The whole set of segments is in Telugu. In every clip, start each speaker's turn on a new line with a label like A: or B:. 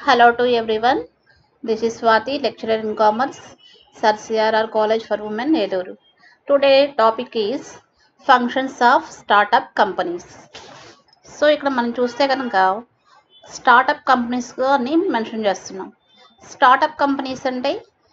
A: Hello to everyone. This is Swati, lecturer in commerce, Sir CRR College for Women, Eluru. Today topic is functions of startup companies. So ఇక్కడ మనం చూస్తే కనుక స్టార్టప్ కంపెనీస్ అని మెన్షన్ చేస్తున్నాం స్టార్టప్ కంపెనీస్ అంటే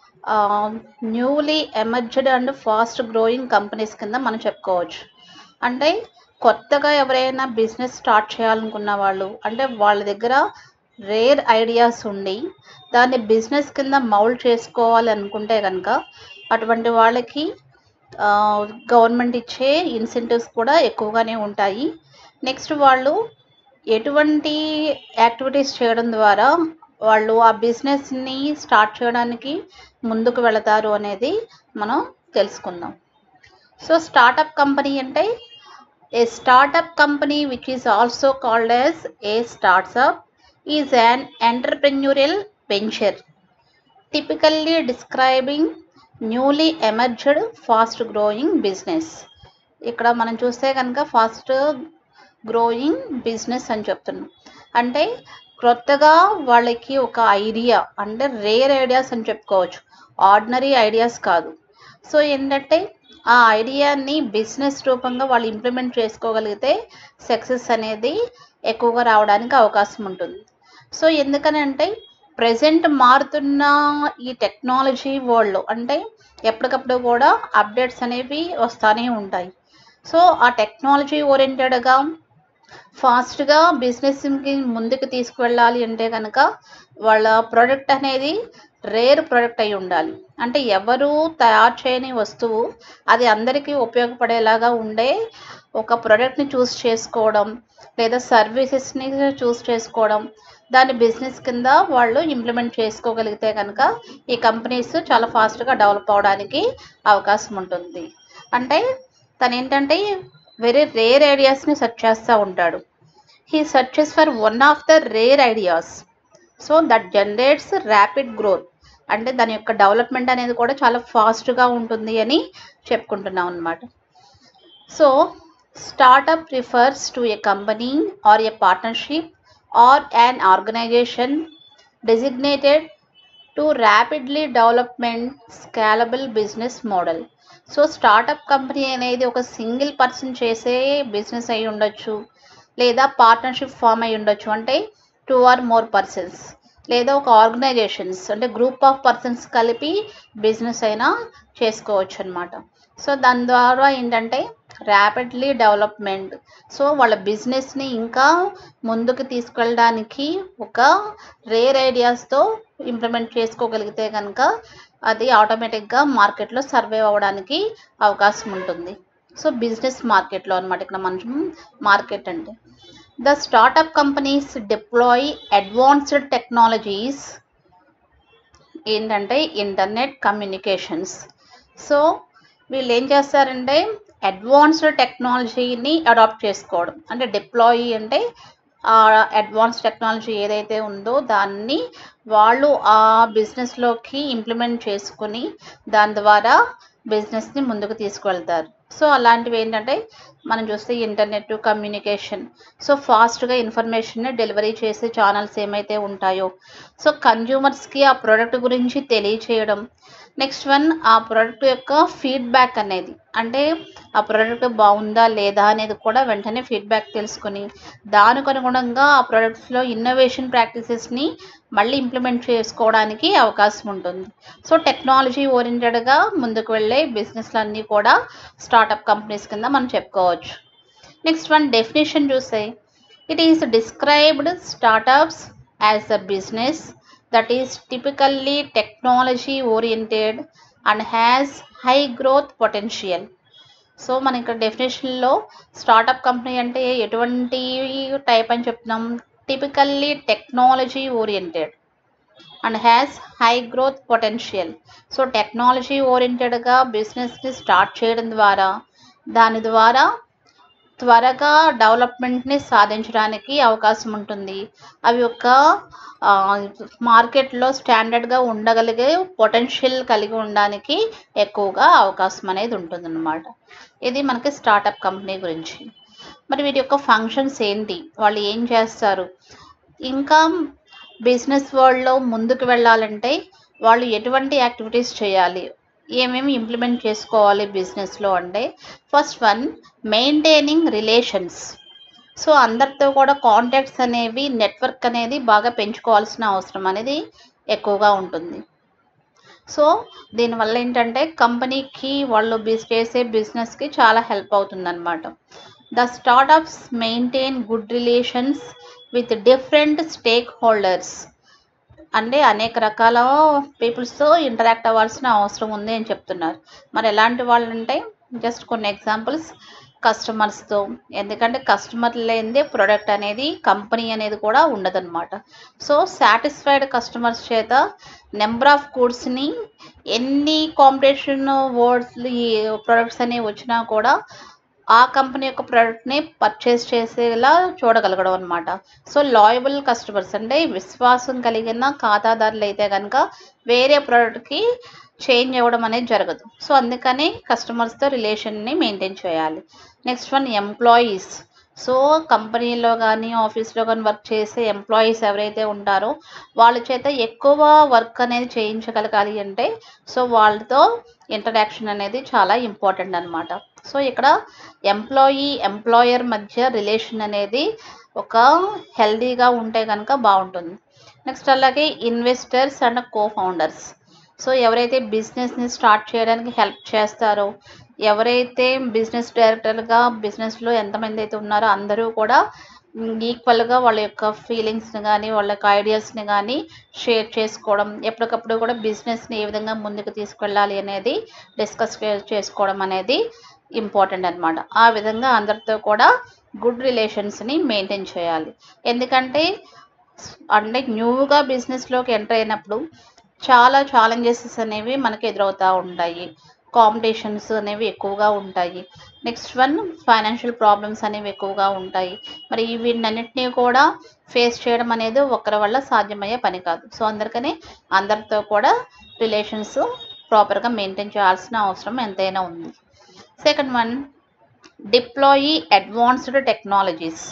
A: newly emerged and fast growing companies కింద మనం చెప్పుకోవచ్చు అంటే కొత్తగా ఎవరైనా బిజినెస్ స్టార్ట్ చేయాలనుకున్న వాళ్ళు అంటే వాళ్ళ దగ్గర రేర్ ఐడియాస్ ఉండి దాన్ని బిజినెస్ కింద మౌల్డ్ చేసుకోవాలి అనుకుంటే కనుక అటువంటి వాళ్ళకి గవర్నమెంట్ ఇచ్చే ఇన్సెంటివ్స్ కూడా ఎక్కువగానే ఉంటాయి నెక్స్ట్ వాళ్ళు ఎటువంటి యాక్టివిటీస్ చేయడం ద్వారా వాళ్ళు ఆ బిజినెస్ని స్టార్ట్ చేయడానికి ముందుకు వెళతారు అనేది మనం తెలుసుకుందాం సో స్టార్టప్ కంపెనీ అంటే a startup company which is also called as a startup is an entrepreneurial venture typically describing newly emerged fast growing business ఇక్కడ మనం చూస్తే కనుక ఫాస్ట్ గ్రోయింగ్ బిజినెస్ అని చెప్తున్నాం అంటే క్రొత్తగా వాళ్ళకి ఒక ఐడియా అంటే రేర్ ఐడియాస్ అని చెప్పుకోవచ్చు ఆర్డినరీ ఐడియాస్ కాదు సో ఏంటంటే ఆ ఐడియాని బిజినెస్ రూపంగా వాళ్ళు ఇంప్లిమెంట్ చేసుకోగలిగితే సక్సెస్ అనేది ఎక్కువగా రావడానికి అవకాశం ఉంటుంది సో ఎందుకనంటే ప్రజెంట్ మారుతున్న ఈ టెక్నాలజీ వరల్డ్లో అంటే ఎప్పటికప్పుడు కూడా అప్డేట్స్ అనేవి వస్తూనే ఉంటాయి సో ఆ టెక్నాలజీ ఓరియంటెడ్గా ఫాస్ట్గా బిజినెస్కి ముందుకు తీసుకువెళ్ళాలి అంటే కనుక వాళ్ళ ప్రోడక్ట్ అనేది రేర్ ప్రోడక్ట్ అయి ఉండాలి అంటే ఎవరు తయారు చేయని వస్తువు అది అందరికీ ఉపయోగపడేలాగా ఉండే ఒక ప్రోడక్ట్ని చూస్ చేసుకోవడం లేదా సర్వీసెస్ని చూస్ చేసుకోవడం దాన్ని బిజినెస్ కింద వాళ్ళు ఇంప్లిమెంట్ చేసుకోగలిగితే కనుక ఈ కంపెనీస్ చాలా ఫాస్ట్గా డెవలప్ అవడానికి అవకాశం ఉంటుంది అంటే తను ఏంటంటే వెరీ రేర్ ఐడియాస్ని సెర్చ్ చేస్తూ ఉంటాడు he searches for one of the rare ideas so that generates rapid growth అంటే దాని యొక్క డెవలప్మెంట్ అనేది కూడా చాలా ఫాస్ట్గా ఉంటుంది అని చెప్పుకుంటున్నాం అనమాట so startup refers to a company or a partnership or an organisation designated to rapidly development scalable business model so startup company అనేది ఒక సింగిల్ పర్సన్ చేసే బిజినెస్ అయి ఉండొచ్చు లేదా పార్ట్నర్షిప్ ఫామ్ అయి ఉండొచ్చు అంటే టూ ఆర్ మోర్ పర్సన్స్ లేదా ఒక ఆర్గనైజేషన్స్ అంటే గ్రూప్ ఆఫ్ పర్సన్స్ కలిపి బిజినెస్ అయినా చేసుకోవచ్చు అనమాట సో దాని ద్వారా ఏంటంటే ర్యాపిడ్లీ డెవలప్మెంట్ సో వాళ్ళ బిజినెస్ని ఇంకా ముందుకు తీసుకెళ్ళడానికి ఒక రేర్ ఐడియాస్తో ఇంప్లిమెంట్ చేసుకోగలిగితే కనుక అది ఆటోమేటిక్గా మార్కెట్లో సర్వైవ్ అవ్వడానికి అవకాశం ఉంటుంది సో బిజినెస్ మార్కెట్లో అనమాట ఇక్కడ మనం మార్కెట్ అంటే the startup companies deploy advanced technologies ఏంటంటే ఇంటర్నెట్ కమ్యూనికేషన్స్ సో వీళ్ళు ఏం చేస్తారంటే అడ్వాన్స్డ్ టెక్నాలజీని అడాప్ట్ చేసుకోవడం అంటే డిప్లాయ్ అంటే అడ్వాన్స్ టెక్నాలజీ ఏదైతే ఉందో దాన్ని వాళ్ళు ఆ బిజినెస్లోకి ఇంప్లిమెంట్ చేసుకుని దాని ద్వారా బిజినెస్ని ముందుకు తీసుకువెళ్తారు సో అలాంటివి ఏంటంటే మనం చూస్తే ఇంటర్నెట్ కమ్యూనికేషన్ సో ఫాస్ట్గా ఇన్ఫర్మేషన్ని డెలివరీ చేసే ఛానల్స్ ఏమైతే ఉంటాయో సో కన్జ్యూమర్స్కి ఆ ప్రోడక్ట్ గురించి తెలియచేయడం నెక్స్ట్ వన్ ఆ ప్రోడక్ట్ యొక్క ఫీడ్బ్యాక్ అనేది అంటే ఆ ప్రోడక్ట్ బాగుందా లేదా అనేది కూడా వెంటనే ఫీడ్బ్యాక్ తెలుసుకొని దానికి అనుగుణంగా ఆ ప్రోడక్ట్స్లో ఇన్నోవేషన్ ప్రాక్టీసెస్ని మళ్ళీ ఇంప్లిమెంట్ చేసుకోవడానికి అవకాశం ఉంటుంది సో టెక్నాలజీ ఓరియంటెడ్గా ముందుకు వెళ్ళే బిజినెస్లన్నీ కూడా స్టార్టప్ కంపెనీస్ కింద మనం చెప్పుకోవచ్చు నెక్స్ట్ వన్ డెఫినేషన్ చూస్తే it is described startups as a business that is typically technology oriented and has high growth potential so మన ఇక్కడ డెఫినేషన్లో స్టార్టప్ కంపెనీ అంటే ఎటువంటి టైప్ అని చెప్తున్నాం typically technology oriented and has high growth potential so technology ఓరియంటెడ్గా బిజినెస్ని స్టార్ట్ చేయడం ద్వారా దాని ద్వారా త్వరగా డెవలప్మెంట్ని సాధించడానికి అవకాశం ఉంటుంది అవి ఒక మార్కెట్లో స్టాండర్డ్గా ఉండగలిగే పొటెన్షియల్ కలిగి ఉండడానికి ఎక్కువగా అవకాశం అనేది ఉంటుందన్నమాట ఇది మనకి స్టార్టప్ కంపెనీ గురించి మరి వీటి యొక్క ఫంక్షన్స్ ఏంటి వాళ్ళు ఏం చేస్తారు ఇంకా బిజినెస్ వరల్డ్లో ముందుకు వెళ్ళాలంటే వాళ్ళు ఎటువంటి యాక్టివిటీస్ చేయాలి ఏమేమి ఇంప్లిమెంట్ చేసుకోవాలి బిజినెస్లో అంటే first one maintaining relations so అందరితో కూడా కాంటాక్ట్స్ అనేవి నెట్వర్క్ అనేది బాగా పెంచుకోవాల్సిన అవసరం అనేది ఎక్కువగా ఉంటుంది సో దీనివల్ల ఏంటంటే కంపెనీకి వాళ్ళు బిజ్ చేసే బిజినెస్కి చాలా హెల్ప్ అవుతుందన్నమాట the startups maintain good relations with different stakeholders అంటే అనేక రకాల పీపుల్స్తో ఇంటరాక్ట్ అవ్వాల్సిన అవసరం ఉంది అని చెప్తున్నారు మరి ఎలాంటి వాళ్ళు అంటే జస్ట్ కొన్ని ఎగ్జాంపుల్స్ కస్టమర్స్తో ఎందుకంటే కస్టమర్ లేనిదే ప్రొడక్ట్ అనేది కంపెనీ అనేది కూడా ఉండదన్నమాట సో సాటిస్ఫైడ్ కస్టమర్స్ చేత నెంబర్ ఆఫ్ గూడ్స్ని ఎన్ని కాంపిటీషన్ వర్డ్స్ ఈ ప్రొడక్ట్స్ అనేవి వచ్చినా కూడా ఆ కంపెనీ యొక్క ప్రోడక్ట్ని పర్చేస్ చేసేలా చూడగలగడం అనమాట సో లాయబుల్ కస్టమర్స్ అంటే విశ్వాసం కలిగిన ఖాతాదారులు అయితే కనుక వేరే ప్రోడక్ట్కి చేంజ్ అవ్వడం అనేది జరగదు సో అందుకని కస్టమర్స్తో రిలేషన్ని మెయింటైన్ చేయాలి నెక్స్ట్ వన్ ఎంప్లాయీస్ సో కంపెనీలో కానీ ఆఫీస్లో కానీ వర్క్ చేసే ఎంప్లాయీస్ ఎవరైతే ఉంటారో వాళ్ళ చేత ఎక్కువ వర్క్ అనేది చేయించగలగాలి అంటే సో వాళ్ళతో ఇంటరాక్షన్ అనేది చాలా ఇంపార్టెంట్ అనమాట సో ఇక్కడ ఎంప్లాయీ ఎంప్లాయర్ మధ్య రిలేషన్ అనేది ఒక హెల్దీగా ఉంటే కనుక బాగుంటుంది నెక్స్ట్ అలాగే investors and co founders so ఎవరైతే బిజినెస్ని స్టార్ట్ చేయడానికి హెల్ప్ చేస్తారో ఎవరైతే బిజినెస్ డైరెక్టర్గా బిజినెస్లో ఎంతమంది అయితే ఉన్నారో అందరూ కూడా ఈక్వల్గా వాళ్ళ యొక్క ఫీలింగ్స్ని కానీ వాళ్ళ యొక్క ఐడియాస్ని కానీ షేర్ చేసుకోవడం ఎప్పటికప్పుడు కూడా బిజినెస్ని ఏ విధంగా ముందుకు తీసుకెళ్ళాలి అనేది డిస్కస్ చేసుకోవడం అనేది ఇంపార్టెంట్ అనమాట ఆ విధంగా అందరితో కూడా గుడ్ రిలేషన్స్ని మెయింటైన్ చేయాలి ఎందుకంటే అంటే న్యూగా బిజినెస్లోకి ఎంటర్ అయినప్పుడు చాలా ఛాలెంజెస్ అనేవి మనకి ఎదురవుతూ ఉంటాయి కాంపిటీషన్స్ అనేవి ఎక్కువగా ఉంటాయి నెక్స్ట్ వన్ ఫైనాన్షియల్ ప్రాబ్లమ్స్ అనేవి ఎక్కువగా ఉంటాయి మరి వీటన్నిటినీ కూడా ఫేస్ చేయడం అనేది ఒకరి వల్ల సాధ్యమయ్యే పని కాదు సో అందరికని అందరితో కూడా రిలేషన్స్ ప్రాపర్గా మెయింటైన్ చేయాల్సిన అవసరం ఎంతైనా ఉంది second one deploy advanced technologies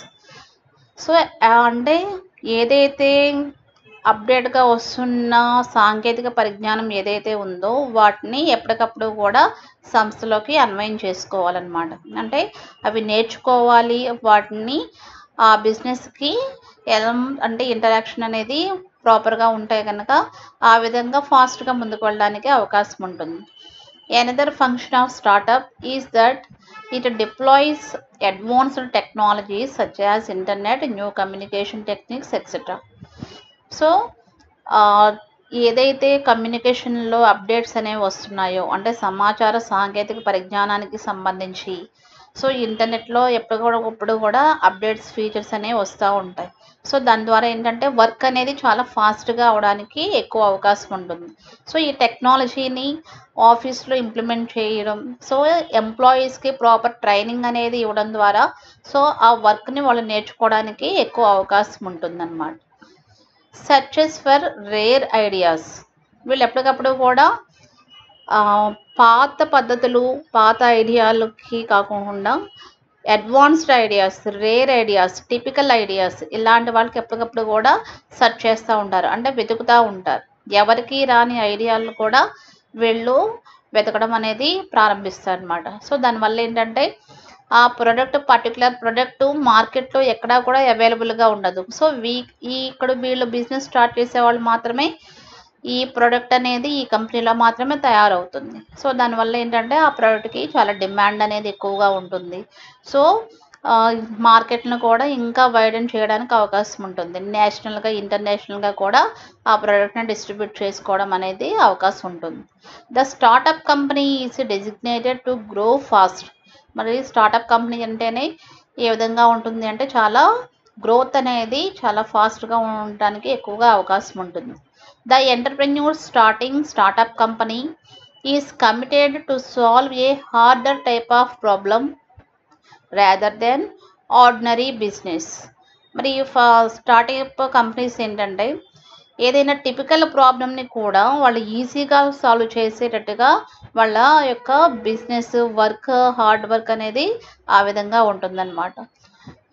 A: so అంటే ఏదైతే అప్డేట్గా వస్తున్న సాంకేతిక పరిజ్ఞానం ఏదైతే ఉందో వాటిని ఎప్పటికప్పుడు కూడా సంస్థలోకి అన్వయం చేసుకోవాలన్నమాట అంటే అవి నేర్చుకోవాలి వాటిని ఆ బిజినెస్కి ఎలా అంటే ఇంటరాక్షన్ అనేది ప్రాపర్గా ఉంటే కనుక ఆ విధంగా ఫాస్ట్గా ముందుకు వెళ్ళడానికి అవకాశం ఉంటుంది another function of startup is that it deploys advanced technologies such as internet new communication techniques etcetera so ఏదైతే కమ్యూనికేషన్లో అప్డేట్స్ అనేవి వస్తున్నాయో అంటే సమాచార సాంకేతిక పరిజ్ఞానానికి సంబంధించి సో ఇంటర్నెట్లో ఎప్పటికప్పుడు కూడా అప్డేట్స్ ఫీచర్స్ అనేవి వస్తూ ఉంటాయి సో దాని ద్వారా ఏంటంటే వర్క్ అనేది చాలా ఫాస్ట్గా అవడానికి ఎక్కువ అవకాశం ఉంటుంది సో ఈ టెక్నాలజీని ఆఫీస్లో ఇంప్లిమెంట్ చేయడం సో ఎంప్లాయీస్కి ప్రాపర్ ట్రైనింగ్ అనేది ఇవ్వడం ద్వారా సో ఆ వర్క్ని వాళ్ళు నేర్చుకోవడానికి ఎక్కువ అవకాశం ఉంటుందన్నమాట సెర్చెస్ ఫర్ రేర్ ఐడియాస్ వీళ్ళు ఎప్పటికప్పుడు కూడా పాత పద్ధతులు పాత ఐడియాలకి కాకుండా advanced ideas rare ideas typical ideas ఇలాంటి వాళ్ళకి ఎప్పటికప్పుడు కూడా సెర్చ్ చేస్తూ ఉంటారు అంటే వెతుకుతూ ఉంటారు ఎవరికి రాని ఐడియాలు కూడా వీళ్ళు వెతకడం అనేది ప్రారంభిస్తారు అనమాట సో దానివల్ల ఏంటంటే ఆ ప్రొడక్ట్ పర్టికులర్ ప్రొడక్ట్ మార్కెట్లో ఎక్కడా కూడా అవైలబుల్గా ఉండదు సో వీ ఈ ఇక్కడ వీళ్ళు బిజినెస్ స్టార్ట్ చేసే వాళ్ళు మాత్రమే ఈ ప్రోడక్ట్ అనేది ఈ కంపెనీలో మాత్రమే తయారవుతుంది సో దానివల్ల ఏంటంటే ఆ ప్రోడక్ట్కి చాలా డిమాండ్ అనేది ఎక్కువగా ఉంటుంది సో మార్కెట్ను కూడా ఇంకా వైడెన్ చేయడానికి అవకాశం ఉంటుంది నేషనల్గా ఇంటర్నేషనల్గా కూడా ఆ ప్రోడక్ట్ని డిస్ట్రిబ్యూట్ చేసుకోవడం అనేది అవకాశం ఉంటుంది the startup company is designated to grow fast మరి స్టార్టప్ కంపెనీ అంటేనే ఏ విధంగా ఉంటుంది అంటే చాలా గ్రోత్ అనేది చాలా ఫాస్ట్గా ఉండడానికి ఎక్కువగా అవకాశం ఉంటుంది the entrepreneur starting startup company is committed to solve a harder type of problem rather than ordinary business మరి స్టార్టప్ కంపెనీస్ ఏంటంటే ఏదైనా టిపికల్ ప్రాబ్లమ్ని కూడా వాళ్ళు ఈజీగా సాల్వ్ చేసేటట్టుగా వాళ్ళ యొక్క బిజినెస్ వర్క్ హార్డ్ వర్క్ అనేది ఆ విధంగా ఉంటుందన్నమాట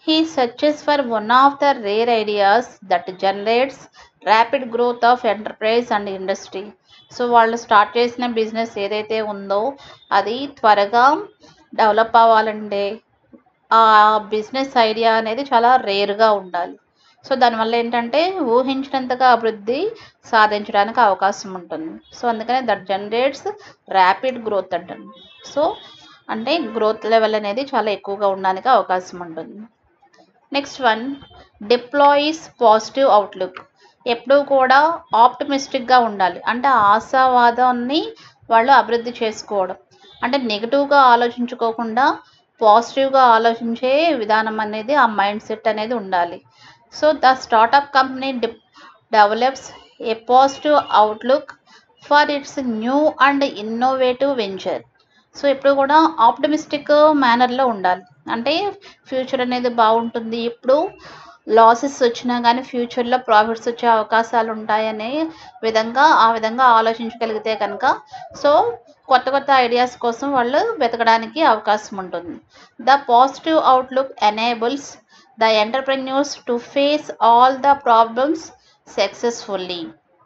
A: he searches for one of the rare ideas that generates rapid growth of enterprise and industry so వాళ్ళు స్టార్ట్ చేసిన బిజినెస్ ఏదైతే ఉందో అది త్వరగా డెవలప్ అవ్వాలంటే ఆ బిజినెస్ ఐడియా అనేది చాలా రేర్గా ఉండాలి సో దానివల్ల ఏంటంటే ఊహించినంతగా అభివృద్ధి సాధించడానికి అవకాశం ఉంటుంది సో అందుకనే దట్ జనరేట్స్ ర్యాపిడ్ గ్రోత్ అంటుంది సో అంటే గ్రోత్ లెవెల్ అనేది చాలా ఎక్కువగా ఉండడానికి అవకాశం ఉంటుంది next one deploys positive outlook ఎప్పుడూ కూడా ఆప్టమిస్టిక్గా ఉండాలి అంటే ఆశావాదాన్ని వాళ్ళు అభివృద్ధి చేసుకోవడం అంటే నెగిటివ్గా ఆలోచించుకోకుండా పాజిటివ్గా ఆలోచించే విధానం అనేది ఆ మైండ్ సెట్ అనేది ఉండాలి so the startup company develops a positive outlook for its new and innovative venture so ఎప్పుడు కూడా ఆప్టమిస్టిక్ మేనర్లో ఉండాలి అంటే ఫ్యూచర్ అనేది బాగుంటుంది ఇప్పుడు లాసెస్ వచ్చినా కానీ ఫ్యూచర్లో ప్రాఫిట్స్ వచ్చే అవకాశాలు ఉంటాయనే విధంగా ఆ విధంగా ఆలోచించగలిగితే కనుక సో కొత్త కొత్త ఐడియాస్ కోసం వాళ్ళు వెతకడానికి అవకాశం ఉంటుంది the positive outlook enables the entrepreneurs to face all the problems successfully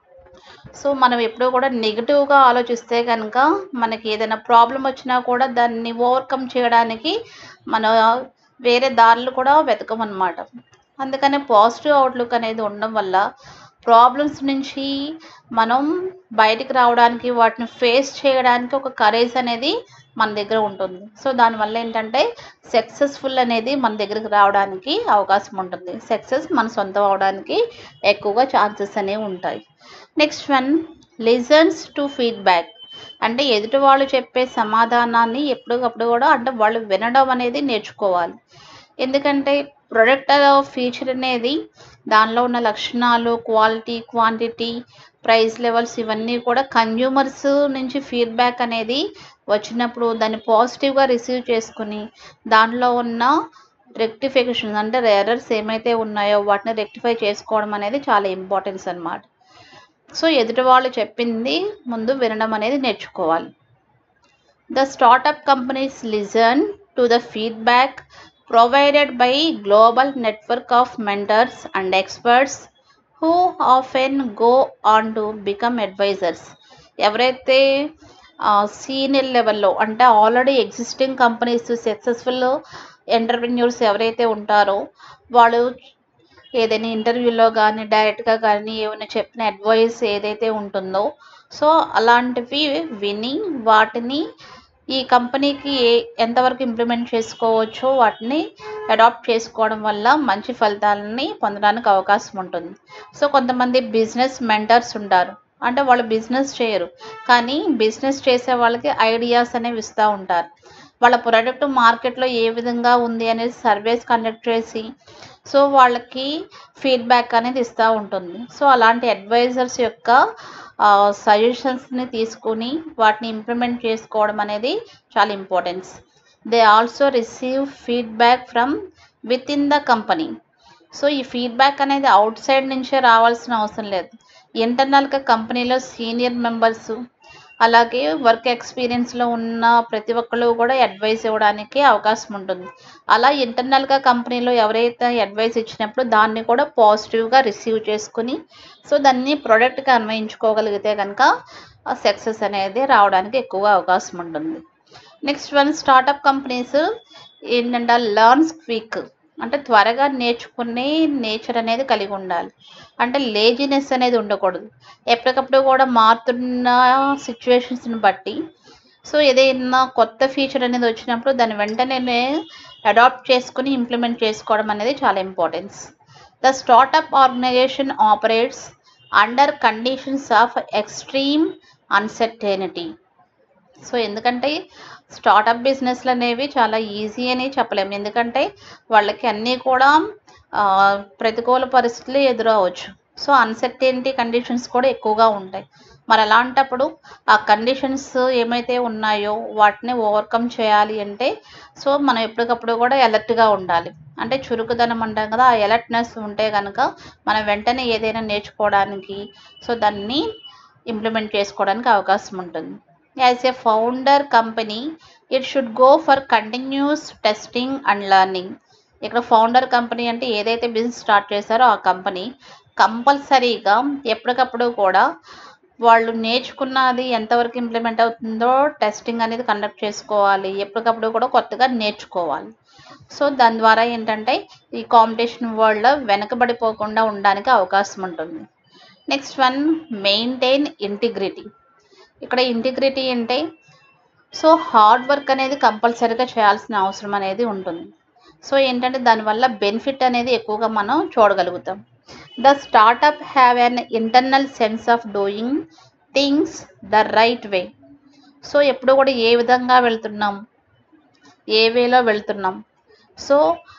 A: so మనం ఎప్పుడూ కూడా నెగిటివ్గా ఆలోచిస్తే కనుక మనకి ఏదైనా ప్రాబ్లం వచ్చినా కూడా దాన్ని ఓవర్కమ్ చేయడానికి మన వేరే దారులు కూడా వెతకమన్నమాట అందుకనే పాజిటివ్ అవుట్లుక్ అనేది ఉండడం వల్ల ప్రాబ్లమ్స్ నుంచి మనం బయటికి రావడానికి వాటిని ఫేస్ చేయడానికి ఒక కరేజ్ అనేది మన దగ్గర ఉంటుంది సో దానివల్ల ఏంటంటే సక్సెస్ఫుల్ అనేది మన దగ్గరికి రావడానికి అవకాశం ఉంటుంది సక్సెస్ మన సొంతం అవడానికి ఎక్కువగా ఛాన్సెస్ అనేవి ఉంటాయి next one listens to feedback అంటే ఎదుటి వాళ్ళు చెప్పే సమాధానాన్ని ఎప్పటికప్పుడు కూడా అంటే వాళ్ళు వినడం అనేది నేర్చుకోవాలి ఎందుకంటే ప్రొడక్ట్ ఫీచర్ అనేది దానిలో ఉన్న లక్షణాలు క్వాలిటీ క్వాంటిటీ ప్రైస్ లెవెల్స్ ఇవన్నీ కూడా కన్జ్యూమర్స్ నుంచి ఫీడ్బ్యాక్ అనేది వచ్చినప్పుడు దాన్ని పాజిటివ్గా రిసీవ్ చేసుకుని దానిలో ఉన్న రెక్టిఫికేషన్ అంటే ఎర్రర్స్ ఏమైతే ఉన్నాయో వాటిని రెక్టిఫై చేసుకోవడం అనేది చాలా ఇంపార్టెన్స్ అన్నమాట సో ఎదుటి వాళ్ళు చెప్పింది ముందు వినడం అనేది నేర్చుకోవాలి the startup companies listen to the feedback provided by global network of mentors and experts who often go on to become advisers ఎవరైతే సీనియర్ లెవెల్లో అంటే already existing companies successful entrepreneurs ఎవరైతే ఉంటారో వాళ్ళు ఏదైనా ఇంటర్వ్యూలో కానీ డైరెక్ట్గా కానీ ఏమైనా చెప్పిన అడ్వైస్ ఏదైతే ఉంటుందో సో అలాంటివి విని వాటిని ఈ కంపెనీకి ఏ ఎంతవరకు ఇంప్లిమెంట్ చేసుకోవచ్చో వాటిని అడాప్ట్ చేసుకోవడం వల్ల మంచి ఫలితాలని పొందడానికి అవకాశం ఉంటుంది సో కొంతమంది బిజినెస్ మెంటర్స్ ఉంటారు అంటే వాళ్ళు బిజినెస్ చేయరు కానీ బిజినెస్ చేసే వాళ్ళకి ఐడియాస్ అనేవి ఇస్తూ ఉంటారు వాళ్ళ ప్రొడక్ట్ మార్కెట్లో ఏ విధంగా ఉంది అనేది సర్వేస్ కండక్ట్ చేసి సో వాళ్ళకి ఫీడ్బ్యాక్ అనేది ఇస్తూ ఉంటుంది సో అలాంటి అడ్వైజర్స్ యొక్క సజెషన్స్ని తీసుకుని వాటిని ఇంప్లిమెంట్ చేసుకోవడం అనేది చాలా importance they also receive feedback from within the company so ఈ ఫీడ్బ్యాక్ అనేది అవుట్ సైడ్ నుంచే రావాల్సిన అవసరం లేదు ఇంటర్నల్గా కంపెనీలో సీనియర్ మెంబర్స్ అలాగే వర్క్ ఎక్స్పీరియన్స్లో ఉన్న ప్రతి ఒక్కరు కూడా అడ్వైస్ ఇవ్వడానికి అవకాశం ఉంటుంది అలా ఇంటర్నల్గా కంపెనీలో ఎవరైతే అడ్వైస్ ఇచ్చినప్పుడు దాన్ని కూడా పాజిటివ్గా రిసీవ్ చేసుకుని సో దాన్ని ప్రోడక్ట్గా అన్వయించుకోగలిగితే కనుక సక్సెస్ అనేది రావడానికి ఎక్కువగా అవకాశం ఉంటుంది నెక్స్ట్ వన్ స్టార్టప్ కంపెనీస్ ఏంటంటే లర్న్స్ క్విక్ అంటే త్వరగా నేర్చుకునే నేచర్ అనేది కలిగి ఉండాలి అంటే లేజినెస్ అనేది ఉండకూడదు ఎప్పటికప్పుడు కూడా మారుతున్న సిచ్యువేషన్స్ని బట్టి సో ఏదైనా కొత్త ఫీచర్ అనేది వచ్చినప్పుడు దాన్ని వెంటనే అడాప్ట్ చేసుకుని ఇంప్లిమెంట్ చేసుకోవడం అనేది చాలా importance the startup organisation operates under conditions of extreme uncertainty so ఎందుకంటే స్టార్టప్ బిజినెస్లు అనేవి చాలా ఈజీ అని చెప్పలేము ఎందుకంటే వాళ్ళకి అన్నీ కూడా ఆ, ప్రతికూల పరిస్థితులు ఎదురవచ్చు సో అన్సర్టెనిటీ కండిషన్స్ కూడా ఎక్కువగా ఉంటాయి మరి అలాంటప్పుడు ఆ కండిషన్స్ ఏమైతే ఉన్నాయో వాటిని ఓవర్కమ్ చేయాలి అంటే సో మనం ఎప్పటికప్పుడు కూడా అలర్ట్గా ఉండాలి అంటే చురుకుదనం అంటాం కదా ఆ అలర్ట్నెస్ ఉంటే కనుక మనం వెంటనే ఏదైనా నేర్చుకోవడానికి సో దాన్ని ఇంప్లిమెంట్ చేసుకోవడానికి అవకాశం ఉంటుంది as a founder company it should go for continuous testing and learning ఇక్కడ ఫౌండర్ కంపెనీ అంటే ఏదైతే బిజినెస్ స్టార్ట్ చేశారో ఆ కంపెనీ కంపల్సరీగా ఎప్పటికప్పుడు కూడా వాళ్ళు నేర్చుకున్నది ఎంతవరకు ఇంప్లిమెంట్ అవుతుందో టెస్టింగ్ అనేది కండక్ట్ చేసుకోవాలి ఎప్పటికప్పుడు కూడా కొత్తగా నేర్చుకోవాలి సో దాని ద్వారా ఏంటంటే ఈ కాంపిటీషన్ వరల్డ్లో వెనకబడిపోకుండా ఉండడానికి అవకాశం ఉంటుంది నెక్స్ట్ వన్ మెయింటైన్ ఇంటిగ్రిటీ ఇక్కడ ఇంటిగ్రిటీ అంటే సో హార్డ్ వర్క్ అనేది కంపల్సరీగా చేయాల్సిన అవసరం అనేది ఉంటుంది సో ఏంటంటే దానివల్ల బెనిఫిట్ అనేది ఎక్కువగా మనం చూడగలుగుతాం the startup have an internal sense of doing things the right way so ఎప్పుడు కూడా ఏ విధంగా వెళ్తున్నాం ఏ వేలో వెళ్తున్నాం సో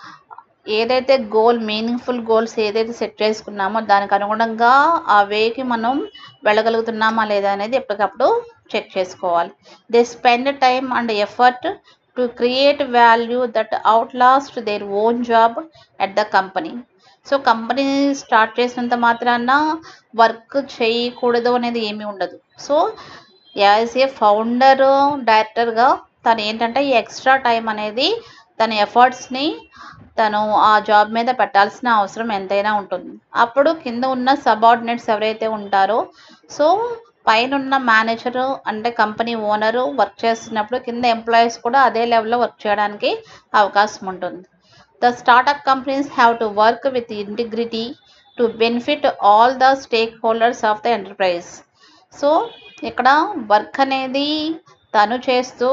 A: ఏదైతే గోల్ మీనింగ్ఫుల్ గోల్స్ ఏదైతే సెట్ చేసుకున్నామో దానికి అనుగుణంగా ఆ వేకి మనం వెళ్ళగలుగుతున్నామా లేదా అనేది ఎప్పటికప్పుడు చెక్ చేసుకోవాలి they spend time and effort to create value that outlast their own job at the company so company start చేసినంత మాత్రాన వర్క్ చేయకూడదు అనేది ఏమీ ఉండదు సో యాజ్ ఏ ఫౌండర్ డైరెక్టర్గా తను ఏంటంటే ఈ ఎక్స్ట్రా టైం అనేది తన ఎఫర్ట్స్ని తను ఆ జాబ్ మీద పెట్టాల్సిన అవసరం ఎంతైనా ఉంటుంది అప్పుడు కింద ఉన్న సబార్డినేట్స్ ఎవరైతే ఉంటారో సో పైన ఉన్న మేనేజర్ అంటే కంపెనీ ఓనరు వర్క్ చేస్తున్నప్పుడు కింద ఎంప్లాయీస్ కూడా అదే లెవెల్లో వర్క్ చేయడానికి అవకాశం ఉంటుంది the startup companies have to work with integrity to benefit all the stakeholders of the enterprise so ఇక్కడ వర్క్ అనేది తను చేస్తూ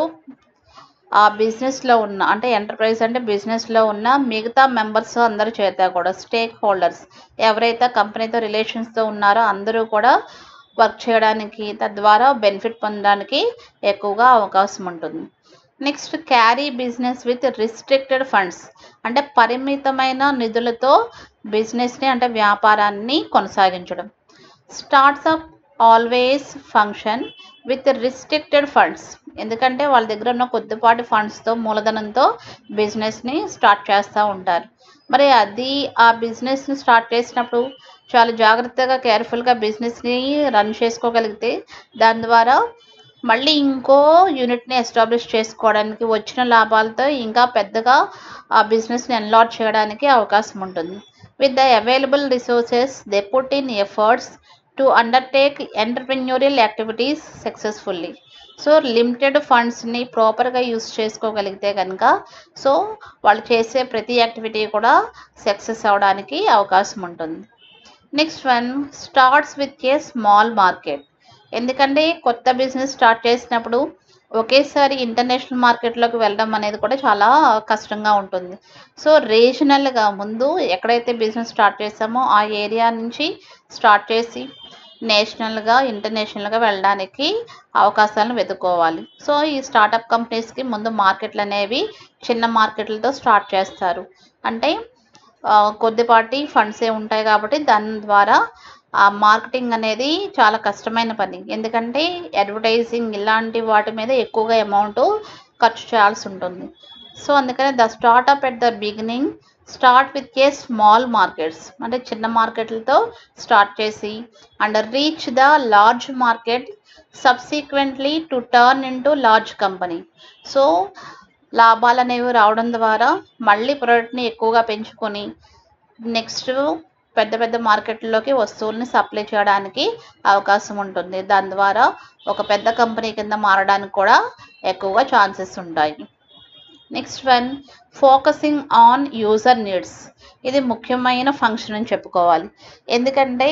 A: ఆ బిజినెస్లో ఉన్న అంటే ఎంటర్ప్రైజ్ అంటే బిజినెస్లో ఉన్న మిగతా మెంబర్స్ అందరి చేత కూడా స్టేక్ హోల్డర్స్ ఎవరైతే కంపెనీతో రిలేషన్స్తో ఉన్నారో అందరూ కూడా వర్క్ చేయడానికి తద్వారా బెనిఫిట్ పొందడానికి ఎక్కువగా అవకాశం ఉంటుంది next carry business with restricted funds అంటే పరిమితమైన నిధులతో బిజినెస్ని అంటే వ్యాపారాన్ని కొనసాగించడం startup always function with restricted funds ఎందుకంటే వాళ్ళ దగ్గర ఉన్న కొద్దిపాటి ఫండ్స్తో మూలధనంతో బిజినెస్ని స్టార్ట్ చేస్తూ ఉంటారు మరి అది ఆ బిజినెస్ని స్టార్ట్ చేసినప్పుడు చాలా జాగ్రత్తగా కేర్ఫుల్గా బిజినెస్ని రన్ చేసుకోగలిగితే దాని ద్వారా మళ్ళీ ఇంకో యూనిట్ని ఎస్టాబ్లిష్ చేసుకోవడానికి వచ్చిన లాభాలతో ఇంకా పెద్దగా ఆ బిజినెస్ని ఎన్లాట్ చేయడానికి అవకాశం ఉంటుంది with the available resources they put in efforts to undertake entrepreneurial activities successfully so limited ఫండ్స్ని ప్రాపర్గా యూస్ చేసుకోగలిగితే కనుక సో వాళ్ళు చేసే ప్రతి యాక్టివిటీ కూడా సక్సెస్ అవడానికి అవకాశం ఉంటుంది next one starts with a small market ఎందుకంటే కొత్త బిజినెస్ స్టార్ట్ చేసినప్పుడు ఒకేసారి ఇంటర్నేషనల్ మార్కెట్లోకి వెళ్ళడం అనేది కూడా చాలా కష్టంగా ఉంటుంది సో రీజనల్గా ముందు ఎక్కడైతే బిజినెస్ స్టార్ట్ చేసామో ఆ ఏరియా నుంచి స్టార్ట్ చేసి నేషనల్గా ఇంటర్నేషనల్గా వెళ్ళడానికి అవకాశాలను వెతుక్కోవాలి సో ఈ స్టార్టప్ కంపెనీస్కి ముందు మార్కెట్లు అనేవి చిన్న మార్కెట్లతో స్టార్ట్ చేస్తారు అంటే ఆ, కొద్దిపాటి ఫండ్సే ఉంటాయి కాబట్టి దాని ద్వారా ఆ మార్కెటింగ్ అనేది చాలా కష్టమైన పని ఎందుకంటే అడ్వర్టైజింగ్ ఇలాంటి వాటి మీద ఎక్కువగా అమౌంట్ ఖర్చు చేయాల్సి ఉంటుంది సో అందుకని the startup at the beginning start with a small markets అంటే చిన్న మార్కెట్లతో స్టార్ట్ చేసి and reach the large market subsequently to turn into large company so లాభాలు అనేవి రావడం ద్వారా మళ్ళీ ప్రోడక్ట్ని ఎక్కువగా పెంచుకొని నెక్స్ట్ పెద్ద పెద్ద మార్కెట్లోకి వస్తువుల్ని సప్లై చేయడానికి అవకాశం ఉంటుంది దాని ద్వారా ఒక పెద్ద కంపెనీ కింద మారడానికి కూడా ఎక్కువగా ఛాన్సెస్ ఉంటాయి next one focusing on user needs ఇది ముఖ్యమైన ఫంక్షన్ అని చెప్పుకోవాలి ఎందుకంటే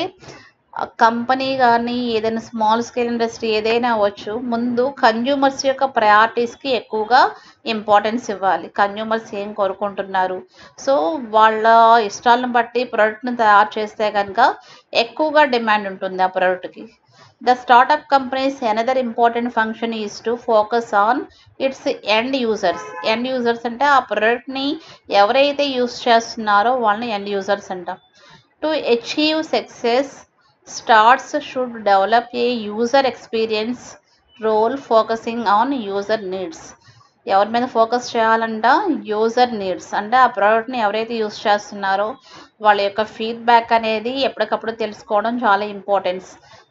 A: కంపెనీ కానీ ఏదైనా స్మాల్ స్కేల్ ఇండస్ట్రీ ఏదైనా అవ్వచ్చు ముందు కన్జ్యూమర్స్ యొక్క ప్రయారిటీస్కి ఎక్కువగా ఇంపార్టెన్స్ ఇవ్వాలి కన్జ్యూమర్స్ ఏం కోరుకుంటున్నారు సో వాళ్ళ ఇష్టాలను బట్టి ప్రోడక్ట్ని తయారు చేస్తే కనుక ఎక్కువగా డిమాండ్ ఉంటుంది ఆ ప్రోడక్ట్కి the startup companies another important function is to focus on its end users end users అంటే ఆ ప్రోడక్ట్ని ఎవరైతే యూస్ చేస్తున్నారో వాళ్ళని ఎండ్ యూజర్స్ అంటాం to achieve success starts should develop a user experience role focusing on user needs ఎవరి మీద ఫోకస్ చేయాలంట యూజర్ నీడ్స్ అంటే ఆ ప్రోడక్ట్ని ఎవరైతే యూస్ చేస్తున్నారో వాళ్ళ యొక్క ఫీడ్బ్యాక్ అనేది ఎప్పటికప్పుడు తెలుసుకోవడం చాలా ఇంపార్టెన్స్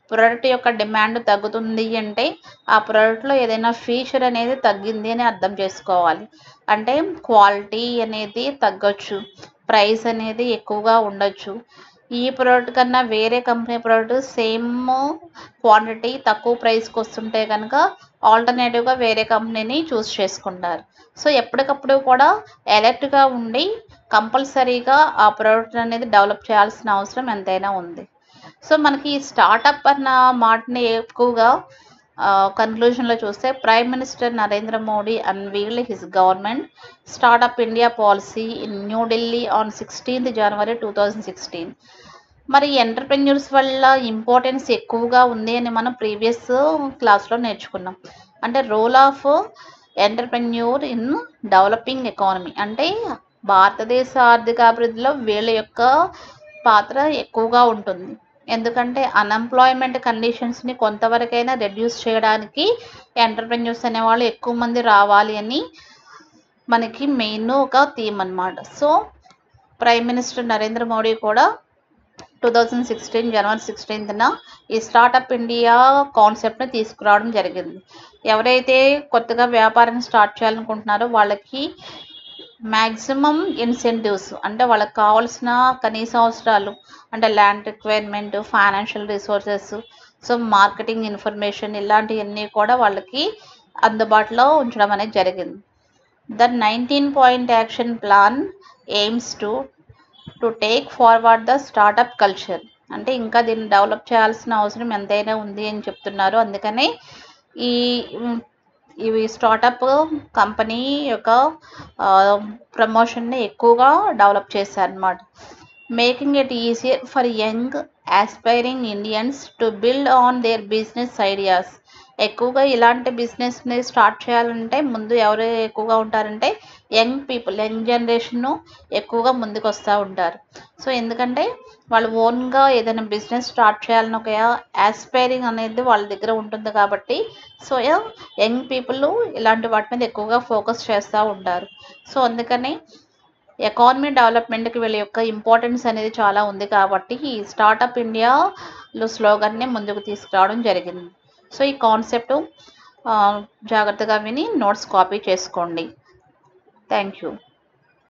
A: ప్రోడక్ట్ యొక్క డిమాండ్ తగ్గుతుంది అంటే ఆ ప్రోడక్ట్లో ఏదైనా ఫీచర్ అనేది తగ్గింది అని అర్థం చేసుకోవాలి అంటే క్వాలిటీ అనేది తగ్గొచ్చు ప్రైస్ అనేది ఎక్కువగా ఉండొచ్చు ఈ ప్రోడక్ట్ కన్నా వేరే కంపెనీ ప్రోడక్ట్ సేమ్ క్వాంటిటీ తక్కువ ప్రైస్కి వస్తుంటే కనుక ఆల్టర్నేటివ్గా వేరే కంపెనీని చూస్ చేసుకుంటారు సో ఎప్పటికప్పుడు కూడా అలర్ట్గా ఉండి కంపల్సరీగా ఆ ప్రోడక్ట్ అనేది డెవలప్ చేయాల్సిన అవసరం ఎంతైనా ఉంది సో మనకి ఈ స్టార్టప్ అన్న మాటని ఎక్కువగా కన్క్లూజన్లో చూస్తే prime minister Narendra Modi unveiled his government startup India policy in New Delhi on sixteenth January two thousand sixteen మరి ఎంటర్ప్రెన్యూర్స్ వల్ల ఇంపార్టెన్స్ ఎక్కువగా ఉంది అని మనం ప్రీవియస్ క్లాస్లో నేర్చుకున్నాం అంటే role of entrepreneur in developing economy అంటే భారతదేశ ఆర్థిక అభివృద్ధిలో వీళ్ళ యొక్క పాత్ర ఎక్కువగా ఉంటుంది ఎందుకంటే అన్ఎంప్లాయ్మెంట్ కండిషన్స్ని కొంతవరకైనా రెడ్యూస్ చేయడానికి ఎంటర్ప్రెన్యూర్స్ అనేవాళ్ళు ఎక్కువ మంది రావాలి అని మనకి మెయిన్ ఒక థీమ్ అన్నమాట so prime minister Narendra Modi కూడా టూ థౌజండ్ సిక్స్టీన్ జనవరి సిక్స్టీన్త్న ఈ స్టార్టప్ ఇండియా కాన్సెప్ట్ని తీసుకురావడం జరిగింది ఎవరైతే కొత్తగా వ్యాపారం స్టార్ట్ చేయాలనుకుంటున్నారో వాళ్ళకి మ్యాక్సిమం ఇన్సెంటివ్స్ అంటే వాళ్ళకి కావాల్సిన కనీస అవసరాలు అంటే land requirement financial resources so marketing information ఇలాంటివన్నీ కూడా వాళ్ళకి అందుబాటులో ఉంచడం అనేది జరిగింది the nineteen point action plan aims to to take forward the startup culture అంటే ఇంకా దీన్ని డెవలప్ చేయాల్సిన అవసరం ఎంతైనా ఉంది అని చెప్తున్నారు అందుకనే ఈ ఇవి స్టార్టప్ కంపెనీ యొక్క ప్రమోషన్ని ఎక్కువగా డెవలప్ చేశారన్నమాట making it easier for young aspiring Indians to build on their business ideas ఎక్కువగా ఇలాంటి బిజినెస్ని స్టార్ట్ చేయాలంటే ముందు ఎవరు ఎక్కువగా ఉంటారంటే యంగ్ పీపుల్ యంగ్ జనరేషన్ ఎక్కువగా ముందుకు వస్తూ ఉంటారు సో ఎందుకంటే వాళ్ళు ఓన్గా ఏదైనా బిజినెస్ స్టార్ట్ చేయాలని ఒక ఆస్పైరింగ్ అనేది వాళ్ళ దగ్గర ఉంటుంది కాబట్టి సో యంగ్ పీపుల్ ఇలాంటి వాటి మీద ఎక్కువగా ఫోకస్ చేస్తూ ఉంటారు సో అందుకని ఎకానమీ డెవలప్మెంట్కి వీళ్ళ యొక్క ఇంపార్టెన్స్ అనేది చాలా ఉంది కాబట్టి ఈ స్టార్టప్ ఇండియాలో స్లోగన్ని ముందుకు తీసుకురావడం జరిగింది సో ఈ కాన్సెప్ట్ జాగ్రత్తగా విని నోట్స్ కాపీ చేసుకోండి థ్యాంక్ యూ